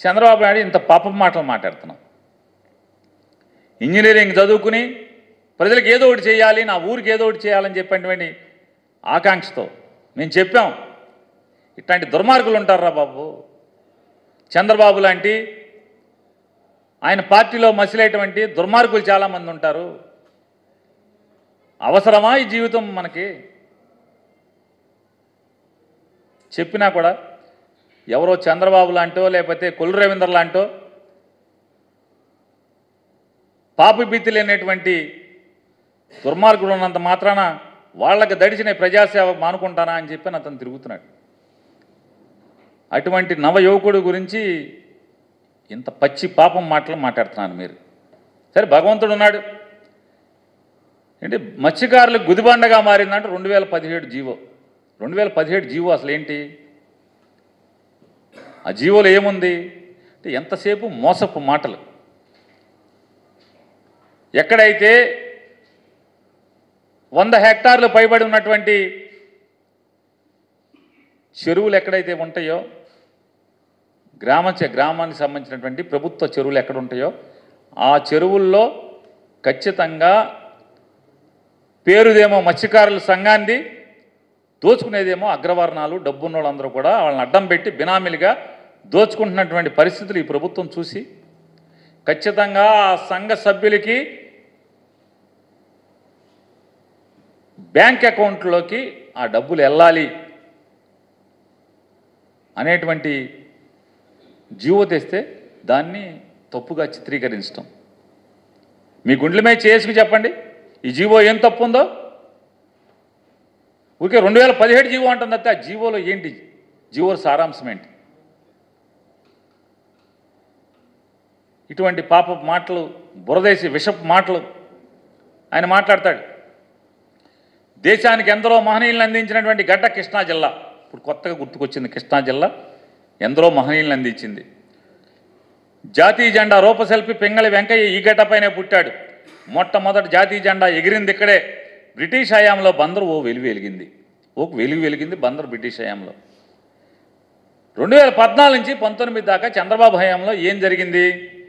చంద్రబాబు నాయుడు ఇంత పాపం మాటలు మాట్లాడుతున్నాం ఇంజనీరింగ్ చదువుకుని ప్రజలకు ఏదో ఒకటి చేయాలి నా ఊరికి ఏదో ఒకటి చేయాలని చెప్పినటువంటి ఆకాంక్షతో మేము చెప్పాం ఇట్లాంటి దుర్మార్గులు ఉంటారా బాబు చంద్రబాబు లాంటి ఆయన పార్టీలో మసిలేటువంటి దుర్మార్గులు చాలామంది ఉంటారు అవసరమా ఈ జీవితం మనకి చెప్పినా కూడా ఎవరో చంద్రబాబు లాంటో లేకపోతే కొల్లు రవీంద్ర లాంటో పాపి భీతి లేనటువంటి దుర్మార్గుడు ఉన్నంత మాత్రాన వాళ్ళకి దడిచిన ప్రజాసేవ మానుకుంటానా అని చెప్పి అతను తిరుగుతున్నాడు అటువంటి నవ యువకుడు గురించి ఇంత పచ్చి పాపం మాటలు మాట్లాడుతున్నారు మీరు సరే భగవంతుడు ఉన్నాడు ఏంటి మత్స్యకారులకు గుదిబండగా మారిందంటే రెండు వేల పదిహేడు జీవో రెండు వేల పదిహేడు జీవో అసలు ఏంటి ఆ జీవోలో ఏముంది అంటే ఎంతసేపు మోసపు మాటలు ఎక్కడైతే వంద హెక్టార్లు పైబడి ఉన్నటువంటి చెరువులు ఎక్కడైతే ఉంటాయో గ్రామ చె- గ్రామానికి సంబంధించినటువంటి ప్రభుత్వ చెరువులు ఎక్కడ ఉంటాయో ఆ చెరువుల్లో ఖచ్చితంగా పేరుదేమో మత్స్యకారుల సంఘాన్ని దోచుకునేదేమో అగ్రవర్ణాలు డబ్బున్న వాళ్ళందరూ కూడా వాళ్ళని అడ్డం పెట్టి బినామీలుగా దోచుకుంటున్నటువంటి పరిస్థితులు ఈ ప్రభుత్వం చూసి ఖచ్చితంగా ఆ సంఘ సభ్యులకి బ్యాంక్ అకౌంట్లోకి ఆ డబ్బులు వెళ్ళాలి అనేటువంటి జీవో తెస్తే దాన్ని తప్పుగా చిత్రీకరించడం మీ గుండెల మీద చేసుకు చెప్పండి ఈ జీవో ఏం తప్పు ఉందో ఊరికే రెండు వేల పదిహేడు జీవో అంటుంది తప్పితే ఆ జీవోలో ఏంటి జీవో సారాంశం ఏంటి ఇటువంటి పాప మాటలు బురదేసి విషపు మాటలు ఆయన మాట్లాడతాడు దేశానికి ఎందరో మహనీయులను అందించినటువంటి గడ్డ కృష్ణా జిల్లా ఇప్పుడు కొత్తగా గుర్తుకొచ్చింది కృష్ణా జిల్లా ఎందరో మహనీయులను అందించింది జాతీయ జెండా రూపశిల్పి పింగళి వెంకయ్య ఈ గడ్డపైనే పుట్టాడు మొట్టమొదటి జాతీయ జెండా ఎగిరింది ఇక్కడే బ్రిటిష్ హయాంలో బందరు ఓ వెలుగు వెలిగింది ఓ వెలుగు వెలిగింది బందరు బ్రిటిష్ హయాంలో రెండు వేల పద్నాలుగు నుంచి పంతొమ్మిది దాకా చంద్రబాబు హయాంలో ఏం జరిగింది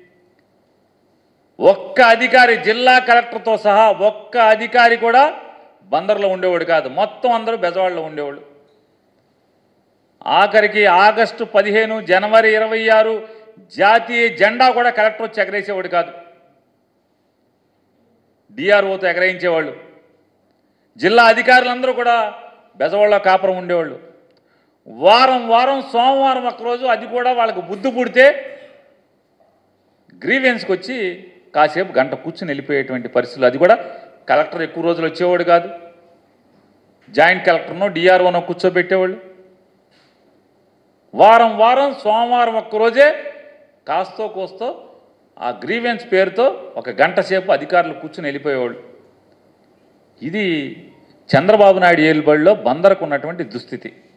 ఒక్క అధికారి జిల్లా కలెక్టర్తో సహా ఒక్క అధికారి కూడా బందర్లో ఉండేవాడు కాదు మొత్తం అందరూ బెజవాడలో ఉండేవాళ్ళు ఆఖరికి ఆగస్టు పదిహేను జనవరి ఇరవై ఆరు జాతీయ జెండా కూడా కలెక్టర్ వచ్చి ఎగరేసేవాడు కాదు డిఆర్ఓతో ఎగరేయించేవాళ్ళు జిల్లా అధికారులందరూ కూడా బెజవాడలో కాపురం ఉండేవాళ్ళు వారం వారం సోమవారం ఒక్కరోజు అది కూడా వాళ్ళకు బుద్ధి పుడితే గ్రీవెన్స్కి వచ్చి కాసేపు గంట కూర్చుని వెళ్ళిపోయేటువంటి పరిస్థితులు అది కూడా కలెక్టర్ ఎక్కువ రోజులు వచ్చేవాడు కాదు జాయింట్ కలెక్టర్నో డిఆర్ఓనో కూర్చోబెట్టేవాళ్ళు వారం వారం సోమవారం ఒక్కరోజే కాస్తో కోస్తో ఆ గ్రీవెన్స్ పేరుతో ఒక గంట సేపు అధికారులు కూర్చుని వెళ్ళిపోయేవాళ్ళు ఇది చంద్రబాబు నాయుడు ఏలుబడిలో బందరకు ఉన్నటువంటి దుస్థితి